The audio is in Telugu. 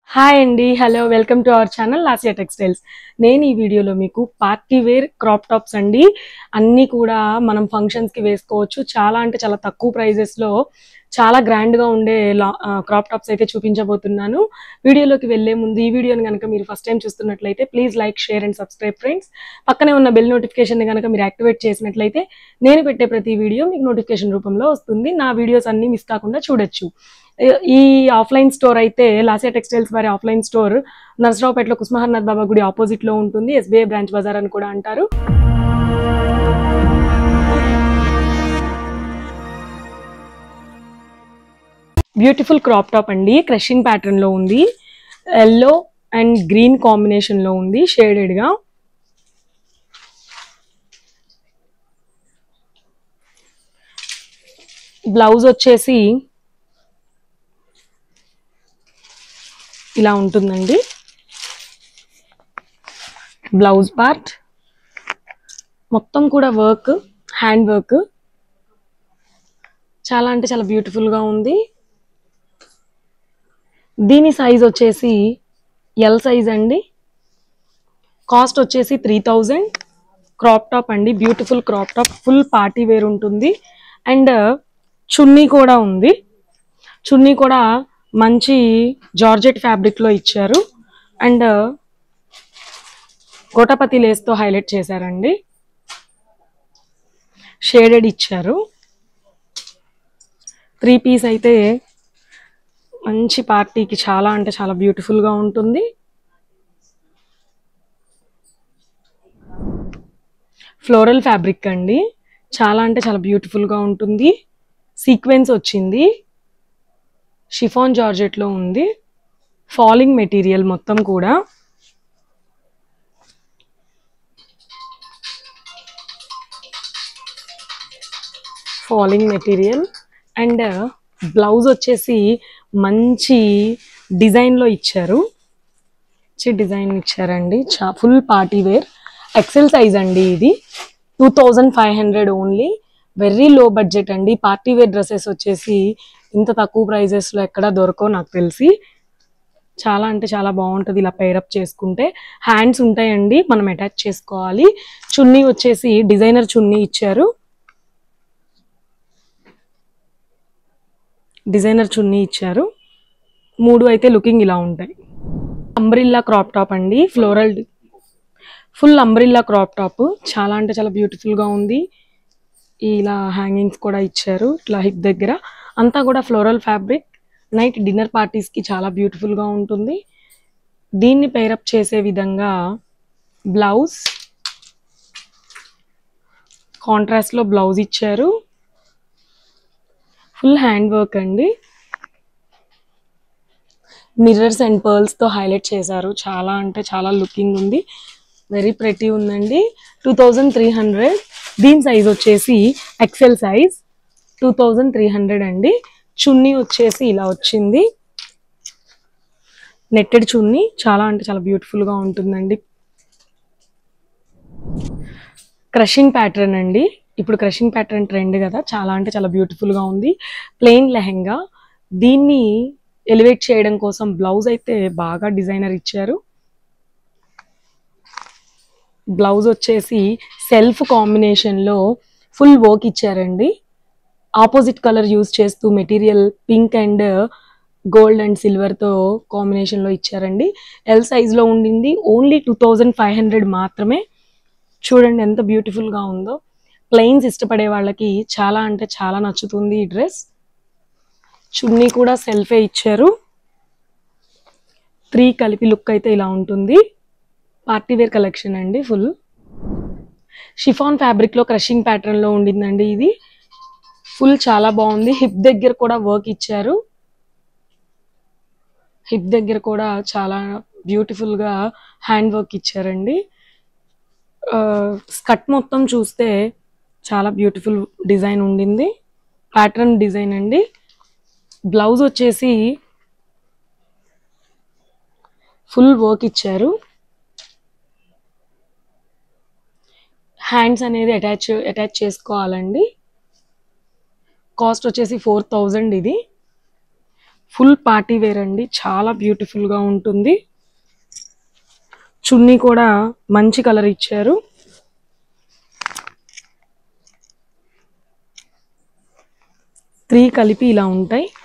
హాయ్ అండి hello welcome to our channel Lasia textiles నేను ఈ వీడియోలో మీకు పార్టీ వేర్ క్రాప్ టాప్స్ అండి అన్నీ కూడా మనం ఫంక్షన్స్కి వేసుకోవచ్చు చాలా అంటే చాలా తక్కువ ప్రైజెస్లో చాలా గ్రాండ్గా ఉండే క్రాప్ టాప్స్ అయితే చూపించబోతున్నాను వీడియోలోకి వెళ్ళే ముందు ఈ వీడియోని కనుక మీరు ఫస్ట్ టైం చూస్తున్నట్లయితే please like share and subscribe friends పక్కనే ఉన్న బెల్ నోటిఫికేషన్ కనుక మీరు యాక్టివేట్ చేసినట్లయితే నేను పెట్టే ప్రతి వీడియో మీకు నోటిఫికేషన్ రూపంలో వస్తుంది నా వీడియోస్ అన్ని మిస్ కాకుండా చూడొచ్చు ఈ ఆఫ్లైన్ స్టోర్ అయితే లాసియా టెక్స్టైల్స్ వారి ఆఫ్లైన్ స్టోర్ నర్సరావుపేటలో కుస్మహర్నాథ్ బాబా గుడి ఆపోజిట్ లో ఉంటుంది ఎస్బీఐ బ్రాంచ్ బజార్ అని కూడా అంటారు బ్యూటిఫుల్ క్రాప్ టాప్ అండి క్రషింగ్ ప్యాటర్న్ లో ఉంది ఎల్లో అండ్ గ్రీన్ కాంబినేషన్ లో ఉంది షేడెడ్ గా బ్లౌజ్ వచ్చేసి ఇలా ఉంటుందండి బ్లౌజ్ పార్ట్ మొత్తం కూడా వర్క్ హ్యాండ్ వర్క్ చాలా అంటే చాలా బ్యూటిఫుల్గా ఉంది దీని సైజ్ వచ్చేసి ఎల్ సైజ్ అండి కాస్ట్ వచ్చేసి త్రీ థౌజండ్ క్రాప్ టాప్ అండి beautiful crop top full party wear ఉంటుంది అండ్ చున్నీ కూడా ఉంది చున్నీ కూడా మంచి జార్జెట్ ఫ్యాబ్రిక్లో ఇచ్చారు అండ్ కోటపతి లేస్తో హైలైట్ చేశారండి షేడెడ్ ఇచ్చారు త్రీ పీస్ అయితే మంచి పార్టీకి చాలా అంటే చాలా బ్యూటిఫుల్గా ఉంటుంది ఫ్లోరల్ ఫ్యాబ్రిక్ అండి చాలా అంటే చాలా బ్యూటిఫుల్గా ఉంటుంది సీక్వెన్స్ వచ్చింది షిఫాన్ జార్జెట్లో ఉంది ఫాలింగ్ మెటీరియల్ మొత్తం కూడా ఫాలింగ్ మెటీరియల్ అండ్ బ్లౌజ్ వచ్చేసి మంచి డిజైన్లో ఇచ్చారు మంచి డిజైన్ ఇచ్చారండి చా full party wear XL size అండి ఇది two thousand five hundred only very low budget అండి పార్టీ వేర్ డ్రెస్సెస్ వచ్చేసి ఇంత తక్కువ ప్రైజెస్లో ఎక్కడ దొరకవు నాకు తెలిసి చాలా అంటే చాలా బాగుంటుంది ఇలా పేరప్ చేసుకుంటే హ్యాండ్స్ ఉంటాయండి మనం అటాచ్ చేసుకోవాలి చున్నీ వచ్చేసి డిజైనర్ చున్నీ ఇచ్చారు డిజైనర్ చున్నీ ఇచ్చారు మూడు అయితే లుకింగ్ ఇలా ఉంటాయి అంబ్రిల్లా క్రాప్ టాప్ అండి floral full umbrella crop top చాలా అంటే చాలా బ్యూటిఫుల్గా ఉంది ఇలా హ్యాంగింగ్స్ కూడా ఇచ్చారు ఇట్లా హిప్ దగ్గర అంతా కూడా ఫ్లోరల్ ఫ్యాబ్రిక్ నైట్ డిన్నర్ పార్టీస్కి చాలా బ్యూటిఫుల్గా ఉంటుంది దీన్ని పేరప్ చేసే విధంగా బ్లౌజ్ కాంట్రాస్ట్లో బ్లౌజ్ ఇచ్చారు ఫుల్ హ్యాండ్ వర్క్ అండి మిర్రర్స్ అండ్ పర్ల్స్తో హైలైట్ చేశారు చాలా అంటే చాలా లుకింగ్ ఉంది వెరీ ప్రెటీ ఉందండి టూ థౌజండ్ త్రీ హండ్రెడ్ దీని సైజ్ వచ్చేసి XL size two thousand three hundred అండి చున్నీ వచ్చేసి ఇలా వచ్చింది నెట్టెడ్ చున్నీ చాలా అంటే చాలా బ్యూటిఫుల్గా ఉంటుందండి క్రషింగ్ ప్యాటర్న్ అండి ఇప్పుడు క్రషింగ్ ప్యాటర్న్ ట్రెండ్ కదా చాలా అంటే చాలా బ్యూటిఫుల్గా ఉంది ప్లెయిన్ లెహెంగా దీన్ని ఎలివేట్ చేయడం కోసం బ్లౌజ్ అయితే బాగా డిజైనర్ ఇచ్చారు బ్లౌజ్ వచ్చేసి సెల్ఫ్ కాంబినేషన్లో ఫుల్ వర్క్ ఇచ్చారండి ఆపోజిట్ కలర్ యూజ్ చేస్తూ material pink and gold and సిల్వర్తో కాంబినేషన్లో ఇచ్చారండి ఎల్ సైజ్లో ఉండింది only two thousand five hundred మాత్రమే చూడండి ఎంత బ్యూటిఫుల్గా ఉందో ప్లెయిన్స్ ఇష్టపడే వాళ్ళకి చాలా అంటే చాలా నచ్చుతుంది ఈ డ్రెస్ చున్నీ కూడా సెల్ఫే ఇచ్చారు త్రీ కలిపి లుక్ అయితే ఇలా ఉంటుంది పార్టీ వేర్ కలెక్షన్ అండి ఫుల్ షిఫాన్ ఫ్యాబ్రిక్లో క్రషింగ్ ప్యాటర్న్లో ఉండిందండి ఇది ఫుల్ చాలా బాగుంది హిప్ దగ్గర కూడా వర్క్ ఇచ్చారు హిప్ దగ్గర కూడా చాలా బ్యూటిఫుల్గా హ్యాండ్ వర్క్ ఇచ్చారండి స్కట్ మొత్తం చూస్తే చాలా బ్యూటిఫుల్ డిజైన్ ఉండింది ప్యాటర్న్ డిజైన్ అండి బ్లౌజ్ వచ్చేసి ఫుల్ వర్క్ ఇచ్చారు హ్యాండ్స్ అనేది అటాచ్ అటాచ్ చేసుకోవాలండి కాస్ట్ వచ్చేసి ఫోర్ థౌజండ్ ఇది ఫుల్ పార్టీ వేర్ అండి చాలా బ్యూటిఫుల్ గా ఉంటుంది చున్నీ కూడా మంచి కలర్ ఇచ్చారు త్రీ కలిపి ఇలా ఉంటాయి